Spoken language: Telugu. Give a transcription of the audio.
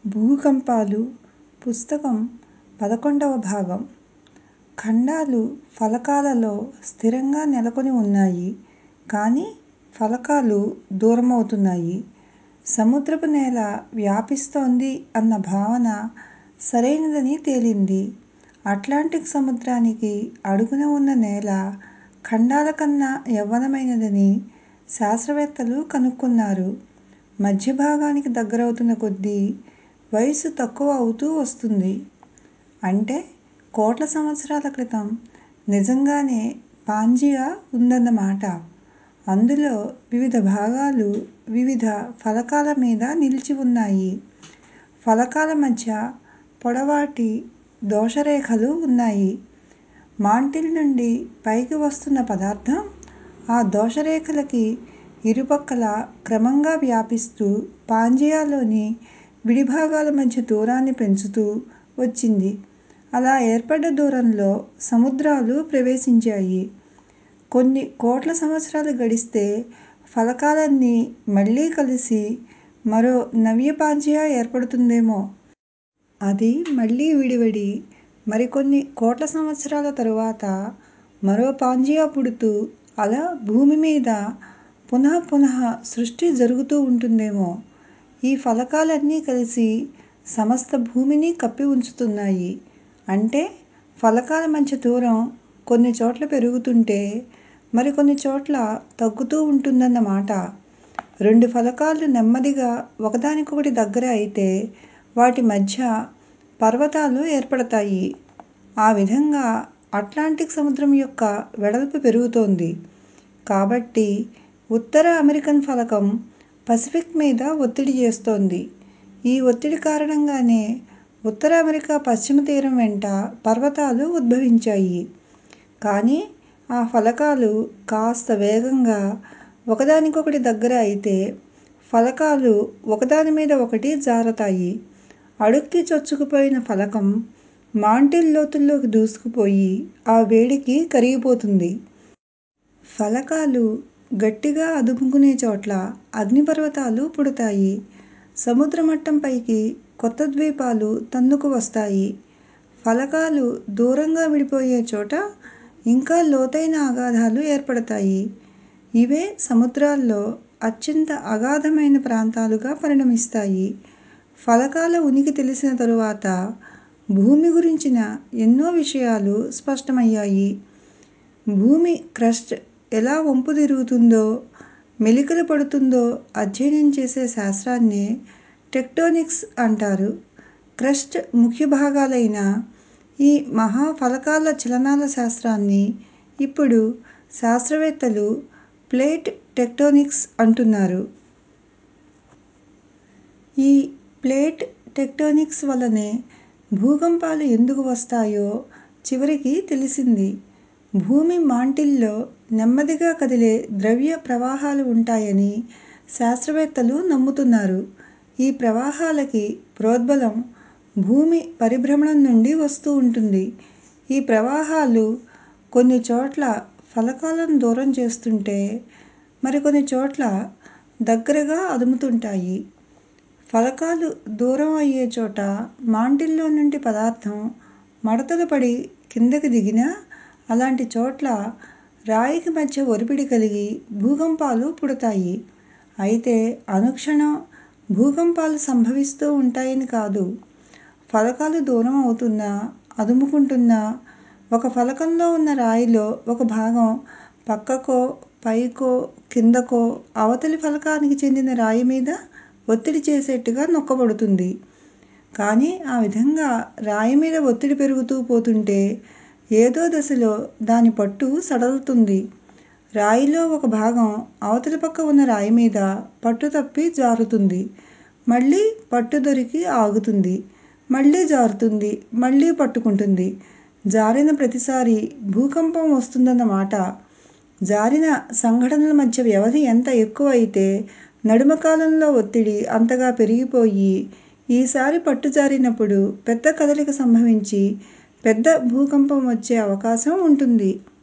భూకంపాలు పుస్తకం పదకొండవ భాగం ఖండాలు ఫలకాలలో స్థిరంగా నెలకొని ఉన్నాయి కానీ ఫలకాలు దూరమవుతున్నాయి సముద్రపు నేల వ్యాపిస్తోంది అన్న భావన సరైనదని తేలింది అట్లాంటిక్ సముద్రానికి అడుగున ఉన్న నేల ఖండాల కన్నా యవ్వనమైనదని శాస్త్రవేత్తలు కనుక్కున్నారు మధ్య భాగానికి దగ్గరవుతున్న కొద్దీ వయస్సు తక్కువ అవుతూ వస్తుంది అంటే కోట్ల సంవత్సరాల క్రితం నిజంగానే పాంజియా ఉందన్నమాట అందులో వివిధ భాగాలు వివిధ ఫలకాల మీద నిలిచి ఉన్నాయి ఫలకాల మధ్య పొడవాటి దోషరేఖలు ఉన్నాయి మాంటిల్ నుండి పైకి వస్తున్న పదార్థం ఆ దోషరేఖలకి ఇరుపక్కలా క్రమంగా వ్యాపిస్తూ పాంజియాలోని విడిభాగాల మధ్య దూరాన్ని పెంచుతూ వచ్చింది అలా ఏర్పడ్డ దూరంలో సముద్రాలు ప్రవేశించాయి కొన్ని కోట్ల సంవత్సరాలు గడిస్తే ఫలకాలన్నీ మళ్ళీ కలిసి మరో నవ్య పాంజియా ఏర్పడుతుందేమో అది మళ్ళీ విడివడి మరికొన్ని కోట్ల సంవత్సరాల తరువాత మరో పాంజియా పుడుతూ అలా భూమి మీద పునః పునః సృష్టి జరుగుతూ ఉంటుందేమో ఈ ఫలకాలన్నీ కలిసి సమస్త భూమిని కప్పి ఉంచుతున్నాయి అంటే ఫలకాల మధ్య దూరం కొన్ని చోట్ల పెరుగుతుంటే మరికొన్ని చోట్ల తగ్గుతూ ఉంటుందన్నమాట రెండు ఫలకాలు నెమ్మదిగా ఒకదానికొకటి దగ్గర అయితే వాటి మధ్య పర్వతాలు ఏర్పడతాయి ఆ విధంగా అట్లాంటిక్ సముద్రం యొక్క వెడల్పు పెరుగుతోంది కాబట్టి ఉత్తర అమెరికన్ ఫలకం పసిఫిక్ మీద ఒత్తిడి చేస్తోంది ఈ ఒత్తిడి కారణంగానే ఉత్తర అమెరికా పశ్చిమ తీరం వెంట పర్వతాలు ఉద్భవించాయి కానీ ఆ ఫలకాలు కాస్త వేగంగా ఒకదానికొకటి దగ్గర అయితే ఫలకాలు ఒకదాని మీద ఒకటి జారతాయి అడుక్కి చొచ్చుకుపోయిన ఫలకం మాంటిల్ లోతుల్లోకి దూసుకుపోయి ఆ వేడికి కరిగిపోతుంది ఫలకాలు గట్టిగా అదుముకునే చోట్ల అగ్నిపర్వతాలు పుడతాయి సముద్ర మట్టం పైకి కొత్త ద్వీపాలు తన్నుకు వస్తాయి ఫలకాలు దూరంగా విడిపోయే చోట ఇంకా లోతైన అగాధాలు ఏర్పడతాయి ఇవే సముద్రాల్లో అత్యంత అగాధమైన ప్రాంతాలుగా పరిణమిస్తాయి ఫలకాల ఉనికి తెలిసిన తరువాత భూమి గురించిన ఎన్నో విషయాలు స్పష్టమయ్యాయి భూమి క్రస్ట్ ఎలా వంపు తిరుగుతుందో మెలికలు పడుతుందో అధ్యయనం చేసే శాస్త్రాన్నే టెక్టోనిక్స్ అంటారు క్రస్ట్ ముఖ్య భాగాలైన ఈ మహా ఫలకాల చలనాల శాస్త్రాన్ని ఇప్పుడు శాస్త్రవేత్తలు ప్లేట్ టెక్టోనిక్స్ అంటున్నారు ఈ ప్లేట్ టెక్టోనిక్స్ వల్లనే భూకంపాలు ఎందుకు వస్తాయో చివరికి తెలిసింది భూమి మాంటిల్లో నెమ్మదిగా కదిలే ద్రవ్య ప్రవాహాలు ఉంటాయని శాస్త్రవేత్తలు నమ్ముతున్నారు ఈ ప్రవాహాలకి ప్రోద్బలం భూమి పరిభ్రమణం నుండి వస్తూ ఉంటుంది ఈ ప్రవాహాలు కొన్ని చోట్ల ఫలకాలను దూరం చేస్తుంటే మరికొన్ని చోట్ల దగ్గరగా అదుముతుంటాయి ఫలకాలు దూరం అయ్యే చోట మాంటిల్లో నుండి పదార్థం మడతలు పడి కిందకి దిగినా అలాంటి చోట్ల రాయికి మధ్య ఒరిపిడి కలిగి భూకంపాలు పుడతాయి అయితే అనుక్షణం భూకంపాలు సంభవిస్తూ ఉంటాయని కాదు ఫలకాలు దూరం అవుతున్నా అదుముకుంటున్నా ఒక ఫలకంలో ఉన్న రాయిలో ఒక భాగం పక్కకో పైకో కిందకో అవతలి ఫలకానికి చెందిన రాయి మీద ఒత్తిడి చేసేట్టుగా నొక్కబడుతుంది కానీ ఆ విధంగా రాయి మీద ఒత్తిడి పెరుగుతూ పోతుంటే ఏదో దశలో దాని పట్టు సడలుతుంది రాయిలో ఒక భాగం అవతలి పక్క ఉన్న రాయి మీద పట్టు తప్పి జారుతుంది మళ్ళీ పట్టు దొరికి ఆగుతుంది మళ్ళీ జారుతుంది మళ్ళీ పట్టుకుంటుంది జారిన ప్రతిసారీ భూకంపం వస్తుందన్నమాట జారిన సంఘటనల మధ్య వ్యవధి ఎంత ఎక్కువ అయితే నడుమ కాలంలో ఒత్తిడి అంతగా పెరిగిపోయి ఈసారి పట్టు జారినప్పుడు పెద్ద కదలిక సంభవించి పెద్ద భూకంపం వచ్చే అవకాశం ఉంటుంది